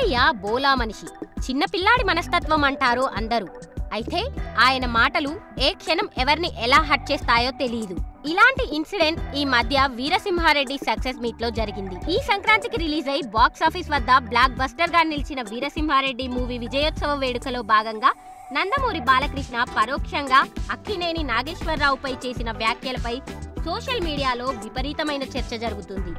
బాలయ్య బోలా మనిషి చిన్నపిల్లాడి మనస్తత్వం అంటారు అందరూ అయితే ఆయన మాటలు ఏ క్షణం ఎవరిని ఎలా హట్ చేస్తాయో తెలియదు ఇలాంటి ఇన్సిడెంట్ ఈ మధ్య వీరసింహారెడ్డి సక్సెస్ మీట్ లో జరిగింది ఈ సంక్రాంతికి రిలీజ్ అయి బాక్స్ ఆఫీస్ వద్ద బ్లాక్ బస్టర్ గా నిలిచిన వీరసింహారెడ్డి మూవీ విజయోత్సవ వేడుకలో భాగంగా నందమూరి బాలకృష్ణ పరోక్షంగా అక్కినేని నాగేశ్వరరావుపై చేసిన వ్యాఖ్యలపై సోషల్ మీడియాలో విపరీతమైన చర్చ జరుగుతుంది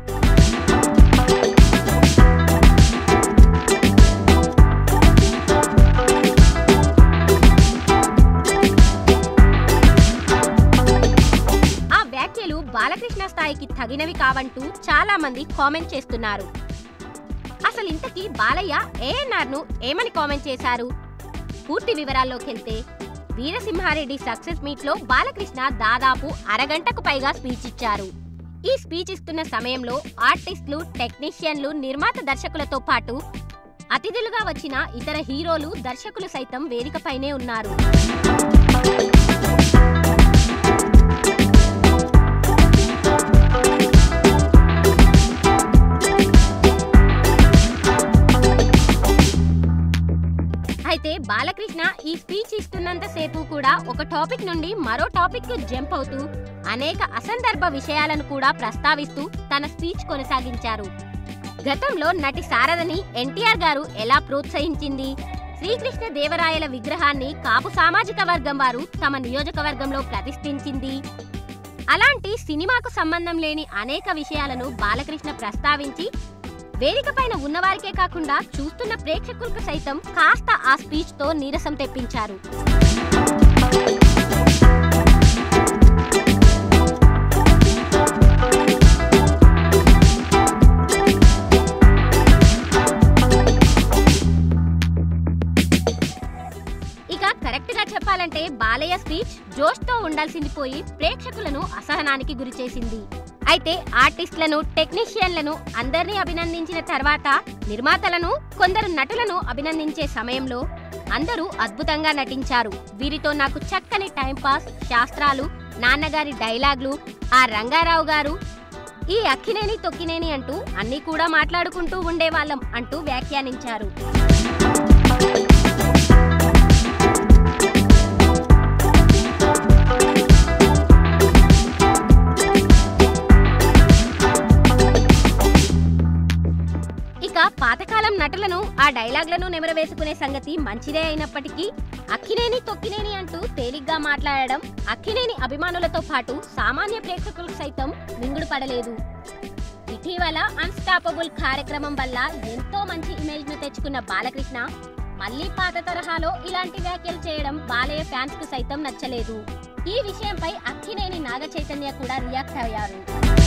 ఆ వ్యాఖ్యలు బాలకృష్ణ స్థాయికి తగినవి కావంటూ చాలా మంది కామెంట్ చేస్తున్నారు అసలు ఇంతకీ బాలయ్య ఏఎన్ఆర్ ను ఏమని కామెంట్ చేశారు పూర్తి వివరాల్లోకి వెళ్తే వీరసింహారెడ్డి సక్సెస్ మీట్ లో బాలకృష్ణ దాదాపు అరగంటకు పైగా స్పీచ్ ఇచ్చారు ఈ స్పీచ్ ఇస్తున్న సమయంలో ఆర్టిస్టులు టెక్నీషియన్లు నిర్మాత దర్శకులతో పాటు అతిథులుగా వచ్చిన ఇతర హీరోలు దర్శకులు సైతం వేదికపైనే ఉన్నారు అయితే బాలకృష్ణ ఈ స్పీచ్ ఇస్తున్నంత సేపు కూడా ఒక టాపిక్ నుండి మరో టాపిక్ కు జంప్ అవుతూ అనేక అసందర్భ విషయాలను కూడా ప్రస్తావిస్తూ తన స్పీచ్ కొనసాగించారు గతంలో నటి శారదని ఎన్టీఆర్ గారు ఎలా ప్రోత్సహించింది శ్రీకృష్ణ దేవరాయల విగ్రహాన్ని కాపు సామాజిక వర్గం వారు తమ నియోజకవర్గంలో ప్రతిష్ఠించింది అలాంటి సినిమాకు సంబంధం లేని అనేక విషయాలను బాలకృష్ణ ప్రస్తావించి వేదిక పైన ఉన్నవారికే కాకుండా చూస్తున్న ప్రేక్షకులకు సైతం కాస్త ఆ స్పీచ్ తో నీరసం తెప్పించారు ఇక కరెక్ట్ గా చెప్పాలంటే బాలయ్య స్పీచ్ జోష్ తో ఉండాల్సింది పోయి ప్రేక్షకులను అసహనానికి గురిచేసింది అయితే ఆర్టిస్టులను టెక్నీషియన్లను అందరినీ అభినందించిన తర్వాత నిర్మాతలను కొందరు నటులను అభినందించే సమయంలో అందరూ అద్భుతంగా నటించారు వీరితో నాకు చక్కని టైంపాస్ శాస్త్రాలు నాన్నగారి డైలాగ్లు ఆ రంగారావు గారు ఈ అక్కినేని తొక్కినేని అంటూ అన్నీ కూడా మాట్లాడుకుంటూ ఉండేవాళ్ళం అంటూ వ్యాఖ్యానించారు ఇక పాతకాలం నటులను ఆ డైలాగ్లను నెమరవేసుకునే సంగతి మంచిదే అయినప్పటికీ అక్కినేని తొక్కినేని అంటూ తేలిగ్గా మాట్లాడడం అక్కినేని అభిమానులతో పాటు సామాన్య ప్రేక్షకులకు సైతం మింగుడు పడలేదు ఇటీవల అన్స్టాపబుల్ కార్యక్రమం వల్ల ఎంతో మంచి ఇమేజ్ ను తెచ్చుకున్న బాలకృష్ణ మళ్ళీ పాత తరహాలో ఇలాంటి వ్యాఖ్యలు చేయడం బాలయ్య ఫ్యాన్స్ కు సైతం నచ్చలేదు ఈ విషయంపై అక్కినేని నాగ చైతన్య కూడా రియాక్ట్ అయ్యారు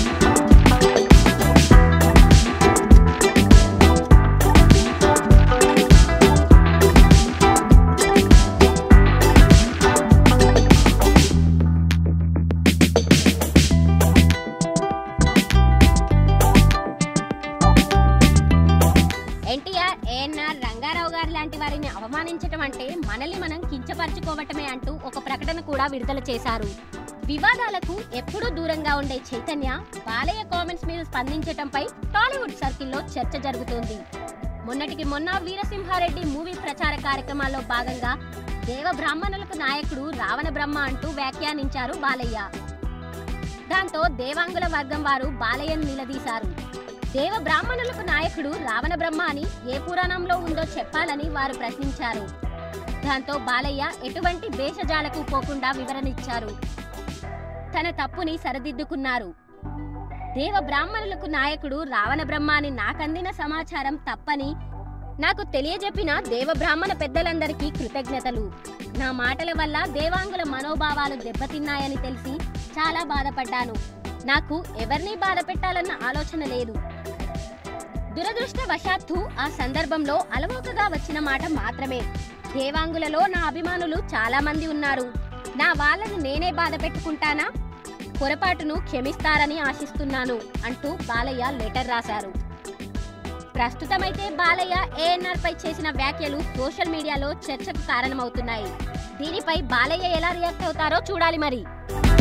ఎన్టీఆర్ ఏఎన్ఆర్ రంగారావు గారు లాంటి వారిని అవమానించటం అంటే మనల్ని మనం కించపరచుకోవటమే అంటూ ఒక ప్రకటన కూడా విడుదల చేశారు వివాదాలకు ఎప్పుడూ దూరంగా ఉండే చైతన్య బాలయ్య కామెంట్స్ మీద స్పందించటంపై టాలీవుడ్ సర్కిల్లో చర్చ జరుగుతోంది మొన్నటికి మొన్న వీరసింహారెడ్డి మూవీ ప్రచార కార్యక్రమాల్లో భాగంగా దేవ బ్రాహ్మణులకు నాయకుడు రావణ బ్రహ్మ అంటూ వ్యాఖ్యానించారు బాలయ్య దాంతో దేవాంగుల వర్గం వారు బాలయ్యను నిలదీశారు దేవ బ్రాహ్మణులకు నాయకుడు రావణ బ్రహ్మ అని ఏ పురాణంలో ఉందో చెప్పాలని వారు ప్రశ్నించారు దాంతో బాలయ్య ఎటువంటి భేషజాలకు పోకుండా వివరణిచ్చారు తన తప్పుని సరిదిద్దుకున్నారు దేవ బ్రాహ్మణులకు నాయకుడు రావణ బ్రహ్మ అని నాకందిన సమాచారం తప్పని నాకు తెలియజెప్పిన దేవ బ్రాహ్మణ పెద్దలందరికీ కృతజ్ఞతలు నా మాటల వల్ల దేవాంగుల మనోభావాలు దెబ్బతిన్నాయని తెలిసి చాలా బాధపడ్డాను నాకు ఎవరిని బాధ పెట్టాలన్న ఆలోచన లేదు దురదృష్టవశాత్తు ఆ సందర్భంలో అలవోకగా వచ్చిన మాట మాత్రమే దేవాంగులలో నా అభిమానులు చాలా మంది ఉన్నారు నా వాళ్ళను నేనే బాధ పెట్టుకుంటానా పొరపాటును క్షమిస్తారని ఆశిస్తున్నాను అంటూ బాలయ్య లెటర్ రాశారు ప్రస్తుతమైతే బాలయ్య ఏఎన్ఆర్ పై చేసిన వ్యాఖ్యలు సోషల్ మీడియాలో చర్చకు కారణమవుతున్నాయి దీనిపై బాలయ్య ఎలా రియాక్ట్ అవుతారో చూడాలి మరి